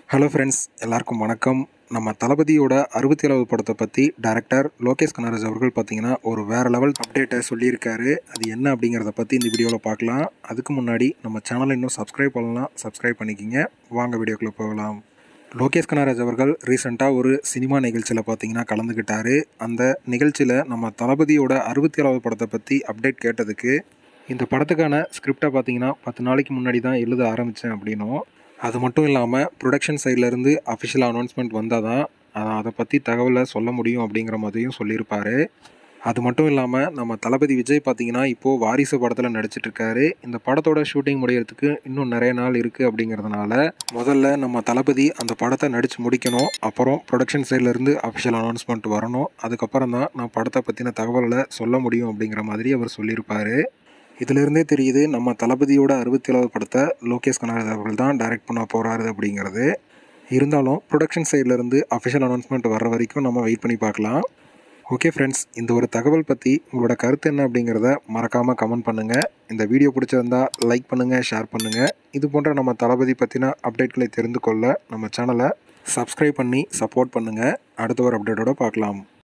hello friends எல்லாருக்கும் வணக்கம் நம்ம தளபதியோட அறுபத்தி ஏழாவது படத்தை பற்றி டைரக்டர் லோகேஷ் கனராஜ் அவர்கள் பார்த்தீங்கன்னா ஒரு வேறு லெவல் அப்டேட்டை சொல்லியிருக்காரு அது என்ன அப்படிங்கிறத பற்றி இந்த வீடியோவில் பார்க்கலாம் அதுக்கு முன்னாடி நம்ம சேனலை இன்னும் சப்ஸ்கிரைப் பண்ணலாம் சப்ஸ்கிரைப் பண்ணிக்கிங்க வாங்க வீடியோக்குள்ளே போகலாம் லோகேஷ் கனராஜ் அவர்கள் ரீசெண்டாக ஒரு சினிமா நிகழ்ச்சியில் பார்த்தீங்கன்னா கலந்துக்கிட்டாரு அந்த நிகழ்ச்சியில் நம்ம தளபதியோட அறுபத்தி ஏழாவது படத்தை பற்றி அப்டேட் கேட்டதுக்கு இந்த படத்துக்கான ஸ்கிரிப்டை பார்த்தீங்கன்னா பத்து நாளைக்கு முன்னாடி தான் எழுத ஆரம்பித்தேன் அப்படின்னும் அது மட்டும் இல்லாமல் ப்ரொடக்ஷன் சைட்லேருந்து அஃபிஷியல் அனௌன்ஸ்மெண்ட் வந்தால் தான் அதை பற்றி தகவலை சொல்ல முடியும் அப்படிங்கிற மாதிரியும் சொல்லியிருப்பார் அது மட்டும் இல்லாமல் நம்ம தளபதி விஜய் பார்த்தீங்கன்னா இப்போது வாரிசு படத்தில் நடிச்சிட்ருக்காரு இந்த படத்தோட ஷூட்டிங் முடியறதுக்கு இன்னும் நிறைய நாள் இருக்குது அப்படிங்கிறதுனால முதல்ல நம்ம தளபதி அந்த படத்தை நடித்து முடிக்கணும் அப்புறம் ப்ரொடக்ஷன் சைட்லேருந்து அஃபிஷியல் அனௌன்ஸ்மெண்ட் வரணும் அதுக்கப்புறம் தான் நான் படத்தை பற்றின தகவலை சொல்ல முடியும் அப்படிங்கிற மாதிரி அவர் சொல்லியிருப்பார் இதிலிருந்தே தெரியுது நம்ம தளபதியோட அறுபத்தி ஏழாவது படத்தை லோகேஷ் கனகராஜ் அவர்கள் தான் டைரக்ட் பண்ண போகிறாரு அப்படிங்கிறது இருந்தாலும் ப்ரொடக்ஷன் சைட்லேருந்து அஃபிஷியல் அனௌன்ஸ்மெண்ட் வர்ற வரைக்கும் நம்ம வெயிட் பண்ணி பார்க்கலாம் ஓகே ஃப்ரெண்ட்ஸ் இந்த ஒரு தகவல் பற்றி உங்களோட கருத்து என்ன அப்படிங்கிறத மறக்காமல் கமெண்ட் பண்ணுங்கள் இந்த வீடியோ பிடிச்சிருந்தா லைக் பண்ணுங்கள் ஷேர் பண்ணுங்கள் இது போன்ற நம்ம தளபதி பற்றின அப்டேட்களை தெரிந்து கொள்ள நம்ம சேனலை சப்ஸ்கிரைப் பண்ணி சப்போர்ட் பண்ணுங்கள் அடுத்த ஒரு அப்டேட்டோட பார்க்கலாம்